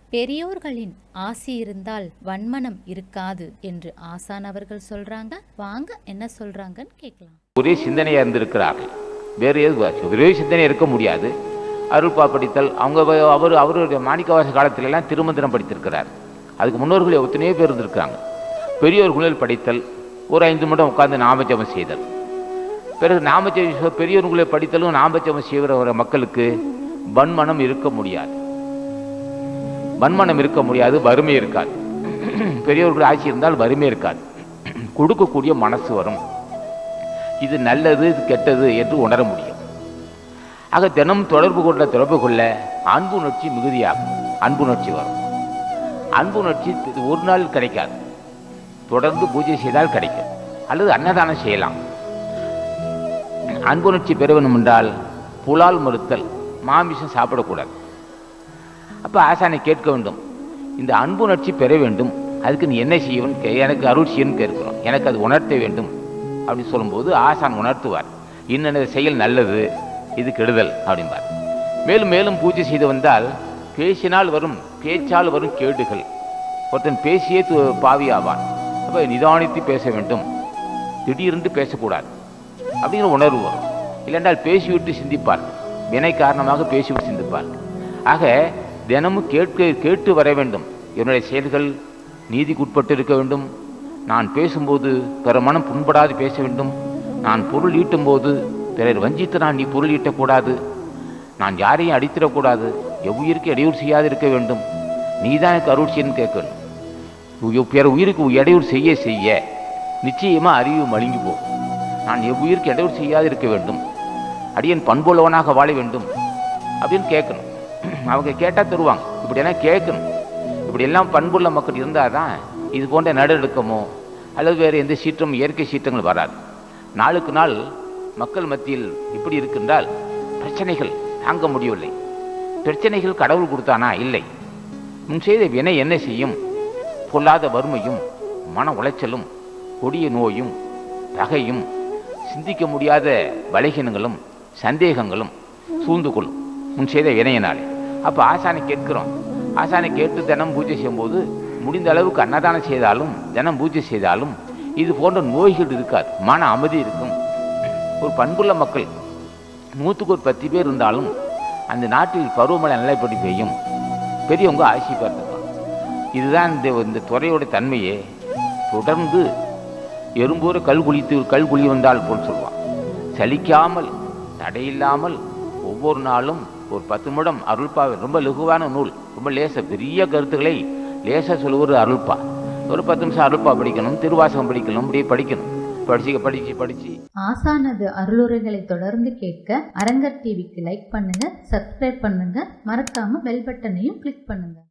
பெரியோர்களின் ஆசி இருந்தால் வன்மனம் இருக்காது என்று ஆசான் அவர்கள் சொல்றாங்க வாங்க என்ன சொல்றாங்கன்னு கேட்கலாம் ஒரே சிந்தனையாக இருந்திருக்கிறார்கள் வேறு எது ஒரே சிந்தனை இருக்க முடியாது அருள்பா படித்தல் அவங்க வ- அவர் அவருடைய மாணிக்கவாச காலத்திலெல்லாம் திருமந்திரம் படித்திருக்கிறார் அதுக்கு முன்னோர்கள் எத்தனையோ பேர் இருந்திருக்காங்க பெரியோர்களில் படித்தல் ஒரு ஐந்து நிமிடம் உட்கார்ந்து நாமஜபம் செய்தல் பிறகு நாமஜபம் பெரியோர்களை படித்தலும் நாமஜபம் செய்கிற ஒரு மக்களுக்கு வன்மனம் இருக்க முடியாது வன்மனம் இருக்க முடியாது வறுமை இருக்காது பெரியோர்கள் ஆட்சி இருந்தால் வறுமை இருக்காது கொடுக்கக்கூடிய மனசு வரும் இது நல்லது இது கெட்டது என்று உணர முடியும் ஆக தினம் தொடர்பு கொள்ள தொடர்பு கொள்ள அன்பு உணர்ச்சி மிகுதியாகும் அன்பு உணர்ச்சி வரும் அன்பு உணர்ச்சி இது ஒரு நாள் கிடைக்காது தொடர்ந்து பூஜை செய்தால் கிடைக்கும் அல்லது அன்னதானம் செய்யலாம் அன்பு உணர்ச்சி பெற வேண்டும் என்றால் புலால் மறுத்தல் மாமிசம் சாப்பிடக்கூடாது அப்போ ஆசானை கேட்க வேண்டும் இந்த அன்பு உணர்ச்சி பெற வேண்டும் அதுக்கு நீ என்ன செய்யணும் கே- எனக்கு அருள் செய்யணும்னு கேட்கிறோம் எனக்கு அது உணர்த்த வேண்டும் அப்படின்னு சொல்லும்போது ஆசான் உணர்த்துவார் இன்னென்ன செயல் நல்லது இது கெடுதல் அப்படிம்பார் மேலும் மேலும் பூஜை செய்து வந்தால் பேசினால் வரும் பேச்சால் வரும் கேடுகள் ஒருத்தன் பேசியே து- பாவியாவான் அப்போ நிதானித்து பேச வேண்டும் திடீரென்று பேசக்கூடாது அப்படிங்கிற உணர்வு வரும் இல்லைன்றால் பேசிவிட்டு சிந்திப்பார் வினை காரணமாக பேசிவிட்டு சிந்திப்பார் ஆக தினமும் கேட்க கேட்டு வர வேண்டும் என்னுடைய செயல்கள் நீதிக்குட்பட்டு இருக்க வேண்டும் நான் பேசும்போது பிற மனம் புண்படாது பேச வேண்டும் நான் பொருள் ஈட்டும் போது பிறர் வஞ்சித்து நான் நீ பொருள் ஈட்டக்கூடாது நான் யாரையும் அடித்திடக்கூடாது எவ்வுயிருக்கு இடையூறு செய்யாது இருக்க வேண்டும் நீதான் எனக்கு அருள் செய்யணும்னு கேட்கணும் உய- பிற உயிருக்கு இடையூறு செய்ய செய்ய நிச்சயமா அறிவு மழுங்கி போகும் நான் எவ்வுயிருக்கு இடையூறு செய்யாது இருக்க வேண்டும் அடியன் பண்புள்ளவனாக வாழ வேண்டும் அப்படின்னு கேட்கணும் அவங்க கேட்டால் தருவாங்க இப்படியெல்லாம் கேட்கணும் இப்படி எல்லாம் பண்புள்ள மக்கள் இருந்தால் தான் இது போன்ற நடவடிக்கமோ அல்லது வேறு எந்த சீற்றமும் இயற்கை சீற்றங்கள் வராது நாளுக்கு நாள் மக்கள் மத்தியில் இப்படி இருக்கின்றால் பிரச்சனைகள் தாங்க முடியவில்லை பிரச்சனைகள் கடவுள் கொடுத்தானா இல்லை முன் செய்த வினை என்ன செய்யும் பொல்லாத வறுமையும் மன உளைச்சலும் கொடிய நோயும் பகையும் சிந்திக்க முடியாத பலகீனங்களும் சந்தேகங்களும் சூழ்ந்து கொள்ளும் முன் செய்த வினையினாலே அப்போ ஆசானை கேட்கிறோம் ஆசானை கேட்டு தினம் பூஜை செய்யும்போது முடிந்த அளவுக்கு அன்னதானம் செய்தாலும் தினம் பூஜை செய்தாலும் இது போன்ற நோய்கள் இருக்காது மன அமைதி இருக்கும் ஒரு பண்புள்ள மக்கள் நூற்றுக்கு ஒரு பத்து பேர் இருந்தாலும் அந்த நாட்டில் பருவமழை நல்லபடி பெய்யும் பெரியவங்க ஆசி பார்த்துக்கலாம் இதுதான் இந்த இந்த துறையோட தன்மையே தொடர்ந்து எறும்போர கல் குளித்து கல் குழி வந்தால் போல் சொல்லுவான் சலிக்காமல் தடையில்லாமல் ஒவ்வொரு நாளும் ஒரு பத்து நிமிடம் அருள்பாவை ரொம்ப லகுவான நூல் ரொம்ப லேச பெரிய கருத்துக்களை லேசா சொல்லுவது அருள்பா ஒரு பத்து நிமிஷம் அருள்பா படிக்கணும் திருவாசகம் படிக்கணும் இப்படியே படிக்கணும் படிச்சு படிச்சு படிச்சு ஆசானது அருளுரைகளை தொடர்ந்து கேட்க அரங்கர் டிவிக்கு லைக் பண்ணுங்க சப்ஸ்கிரைப் பண்ணுங்க மறக்காம பெல் பட்டனையும் கிளிக் பண்ணுங்க